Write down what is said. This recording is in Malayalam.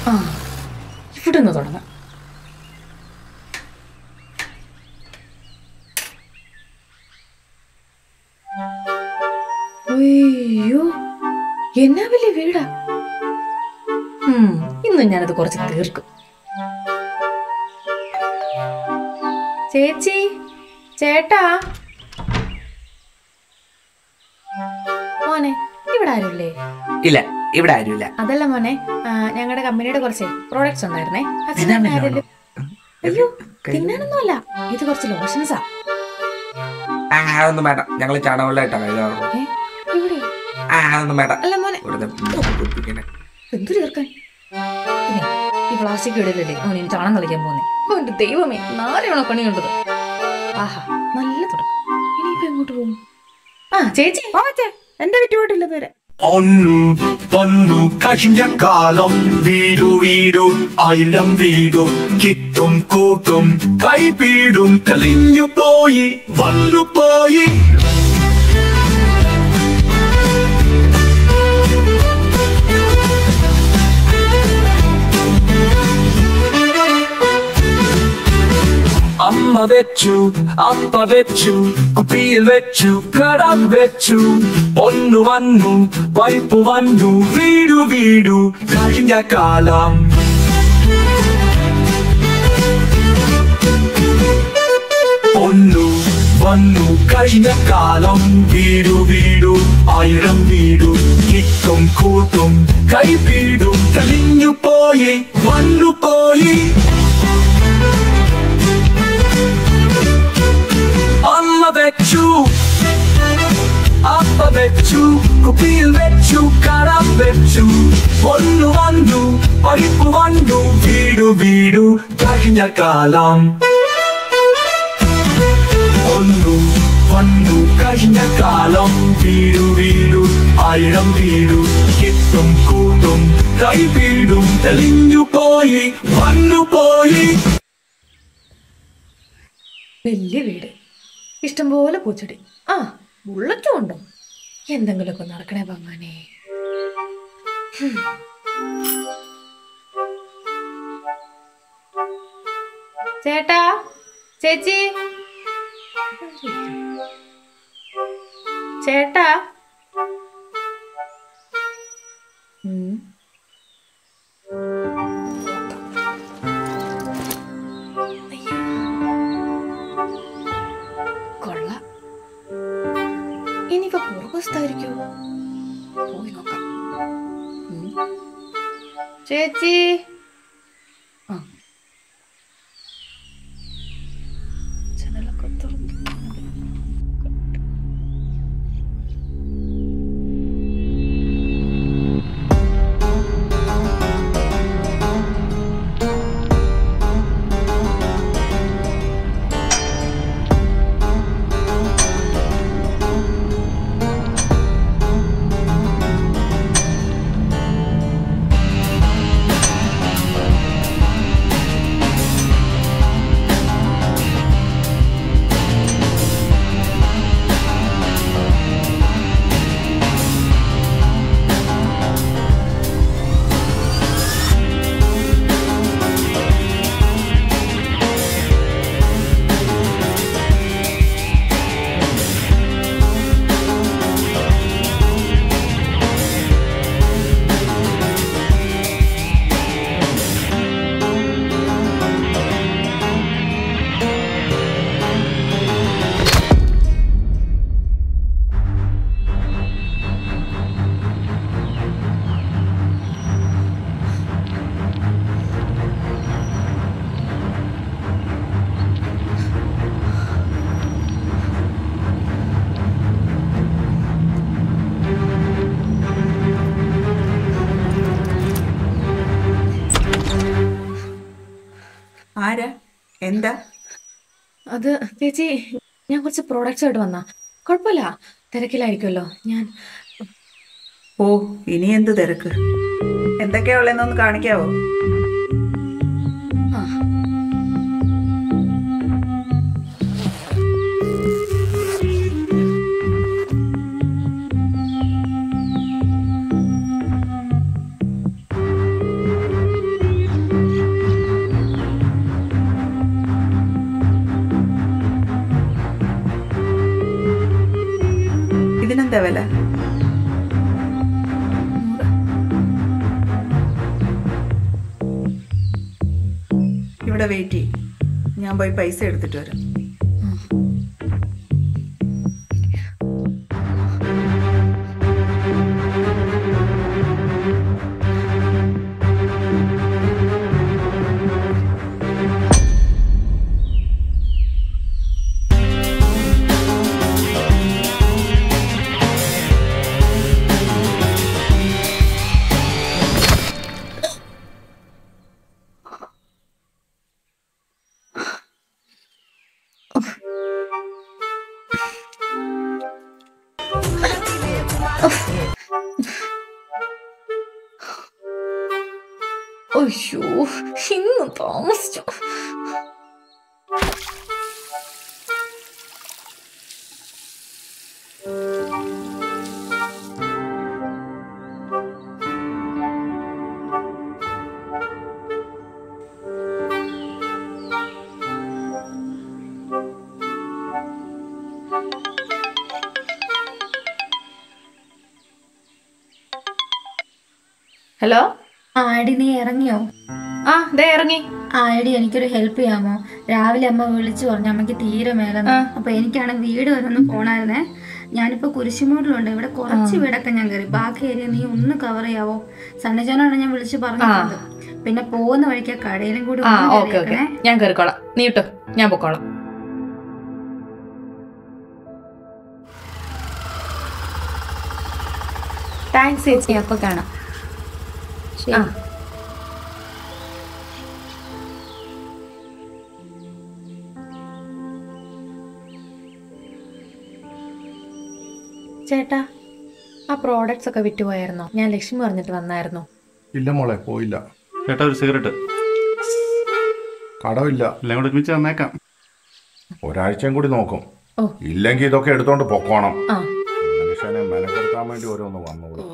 ആ ഇവിടെ നിന്ന് തുടങ്ങാം അയ്യോ എന്നാ വലിയ വീടാ ഉം, ഇന്ന് ഞാനത് കുറച്ച് തീർക്കും ചേച്ചി ചേട്ടാ മോനെ ഇവിടെ ആരുമില്ലേ ഇല്ല ഇവിടെ ആരുമില്ല അതല്ല മോനെ ഞങ്ങളുടെ കമ്പനിയുടെ കുറച്ച് പ്രോഡക്ട്സ് ഉണ്ടായിരുന്നേ അത് തിന്നാൻ ആരെങ്കിലും- അയ്യോ തിന്നാനൊന്നുമല്ല ഇത് കുറച്ച് ലോഷൻസാ ആ അതൊന്നും വേണ്ട ഞങ്ങൾ ചാണകവെള്ളമായിട്ടാ കഴുകാറുള്ളൂ ഏ ഇവിടെ ആ അതൊന്നും വേണ്ട അല്ല മോനെ ഇവിടുത്തെ കുത്തിപ്പിക്കണേ. എന്തു ചേർക്കാൻ പിന്നെ ഈ പ്ലാസ്റ്റിക് ഇടലല്ലേ അവൻ ഇനി ചാണം കളിക്കാൻ പോകുന്നേ അവന്റെ ദൈവമേ നാലെയാണോ പണി കണ്ടത് ആഹാ നല്ല തുടക്കം ഇനിയിപ്പോ എങ്ങോട്ട് പോകും ആ ചേച്ചി എന്റെ ചുറ്റുപാടില്ല പേര് ഒന്നു വന്നു കഴിഞ്ഞ കാലം വീടു വീടു ആയിരം വീടും കിട്ടും കൂട്ടും കൈപീടും തെളിഞ്ഞു പോയി വന്നു പോയി അമ്മ വെച്ചു അപ്പ വെച്ചു കുപ്പിയിൽ വെച്ചു കടം വെച്ചു ഒന്നു വന്നു വൈപ്പ് വന്നു വീടു വീടു കഴിഞ്ഞ കാലം ഒന്നു വന്നു കഴിഞ്ഞ കാലം വീടു വീടു ആയിരം വീടു കിട്ടും കൂട്ടും കൈപീടും തെളിഞ്ഞു പോയി വന്നു പോയി അമ്മ വെച്ചു അപ്പ വെച്ചു കുപ്പിയിൽ വെച്ചു കടം വെച്ചു ഒന്നു വന്നു പൈപ്പ് വന്നു വീടു വീടു കഴിഞ്ഞ കാലം ഒന്നു വന്നു കഴിഞ്ഞ കാലം വീടു വീടു ആയിരം വീടു കിട്ടും കൂട്ടും കൈ വീടും തെളിഞ്ഞു പോയി വന്നു പോയി വലിയ വീട് ഇഷ്ടംപോലെ പൂച്ചെടി ആ ബുള്ളറ്റും ഉണ്ടോ എന്തെങ്കിലുമൊക്കെ നടക്കണേ ഭഗവാനെ ഹും. ചേട്ടാ ചേച്ചി ചേട്ടാ ഉം. അയ്യോ. കൊള്ളാം ഇനിയിപ്പോ പുറകുവശത്തായിരിക്കുമോ പോയി നോക്കാം ഉം. ചേച്ചി ആ ജനലൊക്കെ തുറന്നു ആരാ എന്താ അത് ചേച്ചി ഞാൻ കുറച്ച് പ്രോഡക്റ്റ്സ് ആയിട്ട് വന്നാ കുഴപ്പമില്ല തിരക്കിലായിരിക്കുമല്ലോ ഞാൻ ഓ ഇനി എന്ത് തിരക്ക് എന്തൊക്കെയാ ഉള്ളതെന്നൊന്ന് കാണിക്കാവോ ആ ഇവിടെ വെയിറ്റ് ചെയ്യും ഞാൻ പോയി പൈസ എടുത്തിട്ട് വരാം അയ്യോ ഇന്ന് താമസിച്ചു ഹലോ ആടി നീ ഇറങ്ങിയോ ആ ദേ ഇറങ്ങി ആടി എനിക്കൊരു ഹെൽപ്പ് ചെയ്യാമോ രാവിലെ അമ്മ വിളിച്ചു പറഞ്ഞു അമ്മയ്ക്ക് തീരെ മേലെന്ന് അപ്പൊ എനിക്കാണെങ്കിൽ വീട് വരെ ഒന്ന് പോണായിരുന്നേ ഞാനിപ്പോ കുരിശുമൂടിലുണ്ട് ഇവിടെ കുറച്ച് വീടൊക്കെ ഞാൻ കയറി ബാക്കി ഏരിയ നീ ഒന്ന് കവർ ചെയ്യാവോ സണ്ണിച്ചാനോട് ഞാൻ വിളിച്ചു പറഞ്ഞിട്ടുണ്ട് പിന്നെ പോകുന്ന വഴിക്ക് കടയിലും കൂടി ആ ഒന്ന് ഓക്കെ ഓക്കെ കയറിയേക്കണേ. ഞാൻ കയറിക്കോളാം നീ ഇട്ടോ ഞാൻ പൊക്കോളാം താങ്ക്സ് ചേച്ചി അപ്പൊ കാണാം ശരി. ആ ചേട്ടാ ആ പ്രോഡക്ട്സ് ഒക്കെ വിറ്റുപോയായിരുന്നോ ഞാൻ ലക്ഷ്മി പറഞ്ഞിട്ട് വന്നായിരുന്നു ഇല്ല മോളെ പോയില്ല ചേട്ടാ ഒരു സിഗരറ്റ് കടമില്ല എല്ലാം കൂടെ ഒരുമിച്ച് തന്നേക്കാം ഒരാഴ്ചയും കൂടി നോക്കും ഓ. ഇല്ലെങ്കിൽ ഇതൊക്കെ എടുത്തോണ്ട് പൊക്കോണം ആ മനുഷ്യനെ മെനക്കെടുത്താൻ വേണ്ടി ഓരോന്ന് വന്നോളൂ